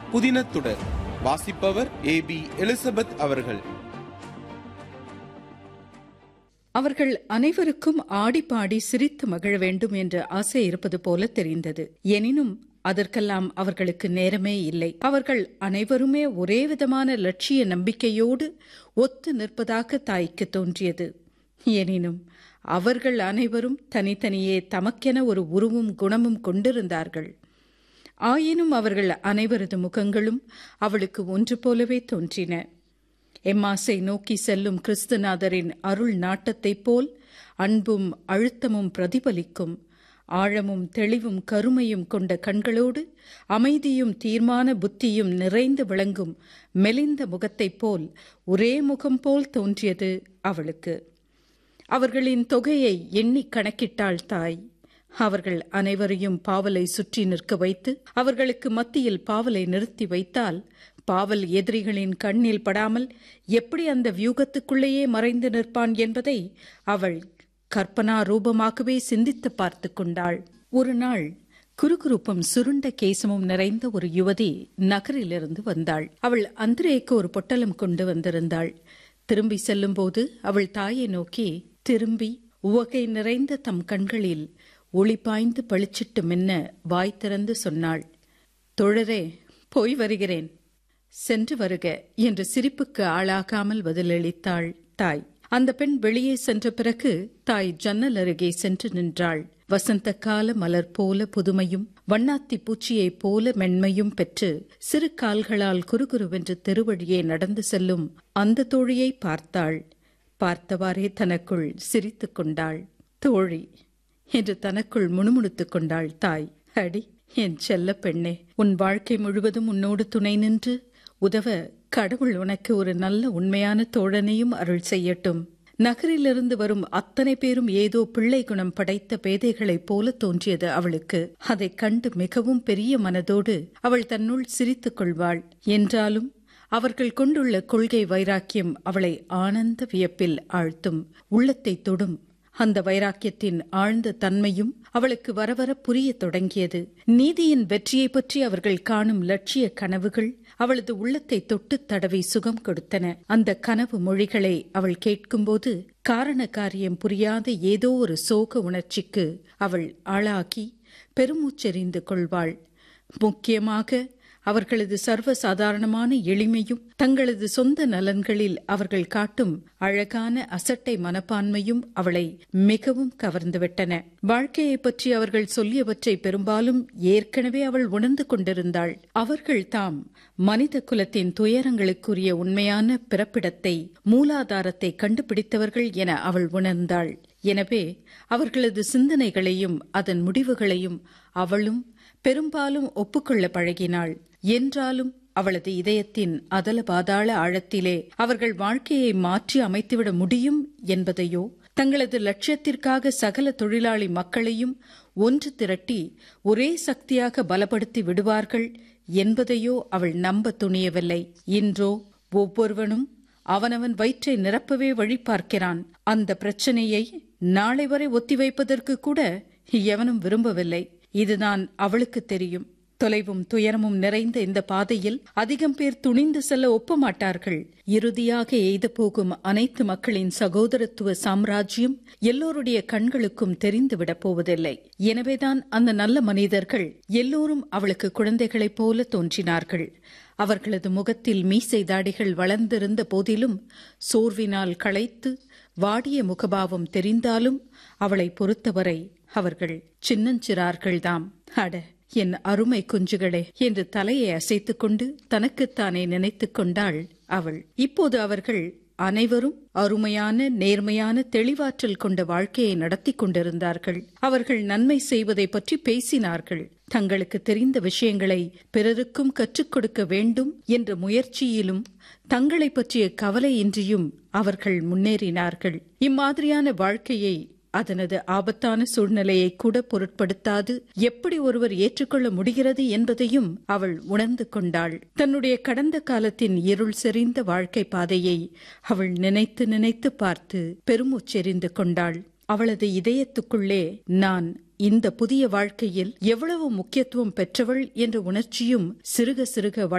புதினத்துடர் வாசிப்பவர் ஏ B Elizabeth அவர்கள் அவர்கள் அனைவருக்கும் ஆடி பாடி சிரித்து மகிழ வேண்டும் என்ற ஆசை இருப்பது போல தெரிந்தது எனினும் அதற்கெல்லாம் அவர்களுக்கு நேரமே இல்லை அவர்கள் அனைவருமே ஒரே விதமான லட்சிய நம்பிக்கையோடு ஒத்து நிற்பதாக தாய்க்கு தோன்றியது எனினும் அவர்கள் அனைவரும் தனித்தனியே தமக்கென ஒரு உருவும் குணமும் கொண்டிருந்தார்கள் ஆயினும் அவர்கள் அனைவரது முகங்களும் அவளுக்கு ஒன்று போலவே தோன்றின எம்மாசை நோக்கி செல்லும் கிறிஸ்துநாதரின் அருள் நாட்டத்தைப் போல் அன்பும் அழுத்தமும் பிரதிபலிக்கும் ஆழமும் தெளிவும் கருமையும் கொண்ட கண்களோடு அமைதியும் தீர்மான புத்தியும் நிறைந்து விளங்கும் மெலிந்த முகத்தைப் போல் ஒரே முகம் போல் தோன்றியது அவளுக்கு அவர்களின் தொகையை எண்ணி கணக்கிட்டாள் தாய் அவர்கள் அனைவரையும் பாவலை சுற்றி நிற்க வைத்து அவர்களுக்கு மத்தியில் பாவலை நிறுத்தி வைத்தால் பாவல் எதிரிகளின் கண்ணில் படாமல் எப்படி அந்த வியூகத்துக்குள்ளேயே மறைந்து நிற்பான் என்பதை அவள் கற்பனா ரூபமாகவே சிந்தித்து பார்த்து கொண்டாள் ஒரு நாள் குறுகுறுப்பும் சுருண்ட கேசமும் நிறைந்த ஒரு யுவதி நகரிலிருந்து வந்தாள் அவள் அந்திரேக்கு ஒரு பொட்டலம் கொண்டு வந்திருந்தாள் திரும்பி செல்லும்போது அவள் தாயை நோக்கி திரும்பி உவகை நிறைந்த தம் கண்களில் ஒளி பாய்ந்து பளிச்சிட்டு மின்ன வாய் திறந்து சொன்னாள் தொழரே போய் வருகிறேன் சென்று வருக என்ற சிரிப்புக்கு ஆளாகாமல் பதிலளித்தாள் தாய் அந்த பெண் வெளியே சென்ற பிறகு தாய் ஜன்னல் அருகே சென்று நின்றாள் வசந்த கால மலர் போல புதுமையும் வண்ணாத்தி பூச்சியைப் போல மென்மையும் பெற்று சிறு கால்களால் குறுகுருவென்று தெருவழியே நடந்து செல்லும் அந்த தோழியை பார்த்தாள் பார்த்தவாறே தனக்குள் சிரித்துக் கொண்டாள் தோழி என்று தனக்குள் முணுமுணுத்துக் கொண்டாள் தாய் அடி என் செல்ல பெண்ணே உன் வாழ்க்கை முழுவதும் உன்னோடு துணை நின்று உதவ கடவுள் உனக்கு ஒரு நல்ல உண்மையான தோழனையும் அருள் செய்யட்டும் நகரிலிருந்து வரும் அத்தனை பேரும் ஏதோ பிள்ளை குணம் படைத்த பேதைகளைப் போல தோன்றியது அவளுக்கு அதைக் கண்டு மிகவும் பெரிய மனதோடு அவள் தன்னுள் சிரித்துக் கொள்வாள் என்றாலும் அவர்கள் கொண்டுள்ள கொள்கை வைராக்கியம் அவளை ஆனந்த வியப்பில் ஆழ்த்தும் உள்ளத்தை தொடும் அந்த வைராக்கியத்தின் ஆழ்ந்த தன்மையும் அவளுக்கு வரவர புரியத் தொடங்கியது நீதியின் வெற்றியை பற்றி அவர்கள் காணும் லட்சிய கனவுகள் அவளது உள்ளத்தை தொட்டு தடவி சுகம் கொடுத்தன அந்த கனவு மொழிகளை அவள் கேட்கும்போது காரண காரியம் புரியாத ஏதோ ஒரு சோக உணர்ச்சிக்கு அவள் ஆளாகி பெருமூச்செறிந்து கொள்வாள் முக்கியமாக அவர்களது சர்வ சாதாரணமான எளிமையும் தங்களது சொந்த நலன்களில் அவர்கள் காட்டும் அழகான அசட்டை மனப்பான்மையும் அவளை மிகவும் கவர்ந்துவிட்டன வாழ்க்கையை பற்றி அவர்கள் சொல்லியவற்றை பெரும்பாலும் ஏற்கனவே அவள் உணர்ந்து கொண்டிருந்தாள் அவர்கள் தாம் மனித குலத்தின் துயரங்களுக்குரிய உண்மையான பிறப்பிடத்தை மூலாதாரத்தை கண்டுபிடித்தவர்கள் என அவள் உணர்ந்தாள் எனவே அவர்களது சிந்தனைகளையும் அதன் முடிவுகளையும் அவளும் பெரும்பாலும் ஒப்புக்கொள்ள பழகினாள் என்றாலும் அவளது இதயத்தின் அதல பாதாள ஆழத்திலே அவர்கள் வாழ்க்கையை மாற்றி அமைத்துவிட முடியும் என்பதையோ தங்களது லட்சியத்திற்காக சகல தொழிலாளி மக்களையும் ஒன்று திரட்டி ஒரே சக்தியாக பலப்படுத்தி விடுவார்கள் என்பதையோ அவள் நம்ப துணியவில்லை இன்றோ ஒவ்வொருவனும் அவனவன் வயிற்றை நிரப்பவே வழி பார்க்கிறான் அந்த பிரச்சனையை நாளை வரை ஒத்திவைப்பதற்கு கூட எவனும் விரும்பவில்லை இதுதான் அவளுக்கு தெரியும் தொலைவும் துயரமும் நிறைந்த இந்த பாதையில் அதிகம் பேர் துணிந்து செல்ல ஒப்ப மாட்டார்கள் இறுதியாக எய்த போகும் அனைத்து மக்களின் சகோதரத்துவ சாம்ராஜ்யம் எல்லோருடைய கண்களுக்கும் தெரிந்துவிடப் போவதில்லை எனவேதான் அந்த நல்ல மனிதர்கள் எல்லோரும் அவளுக்கு குழந்தைகளைப் போல தோன்றினார்கள் அவர்களது முகத்தில் மீசை தாடிகள் வளர்ந்திருந்த போதிலும் சோர்வினால் களைத்து வாடிய முகபாவம் தெரிந்தாலும் அவளை பொறுத்தவரை அவர்கள் சின்னஞ்சிறார்கள்தாம் அட என் அருமை குஞ்சுகளே என்று தலையை அசைத்துக் கொண்டு தனக்குத்தானே நினைத்துக் கொண்டாள் அவள் இப்போது அவர்கள் அனைவரும் அருமையான நேர்மையான தெளிவாற்றல் கொண்ட வாழ்க்கையை நடத்தி கொண்டிருந்தார்கள் அவர்கள் நன்மை செய்வதை பற்றி பேசினார்கள் தங்களுக்கு தெரிந்த விஷயங்களை பிறருக்கும் கற்றுக் கொடுக்க வேண்டும் என்ற முயற்சியிலும் தங்களை பற்றிய கவலையின்றியும் அவர்கள் முன்னேறினார்கள் இம்மாதிரியான வாழ்க்கையை அதனது ஆபத்தான சூழ்நிலையை கூட பொருட்படுத்தாது எப்படி ஒருவர் ஏற்றுக்கொள்ள முடிகிறது என்பதையும் அவள் உணர்ந்து கொண்டாள் தன்னுடைய கடந்த காலத்தின் இருள் செறிந்த வாழ்க்கை பாதையை அவள் நினைத்து நினைத்து பார்த்து பெருமூச்செறிந்து கொண்டாள் அவளது இதயத்துக்குள்ளே நான் இந்த புதிய வாழ்க்கையில் எவ்வளவு முக்கியத்துவம் பெற்றவள் என்ற உணர்ச்சியும் சிறுக சிறுக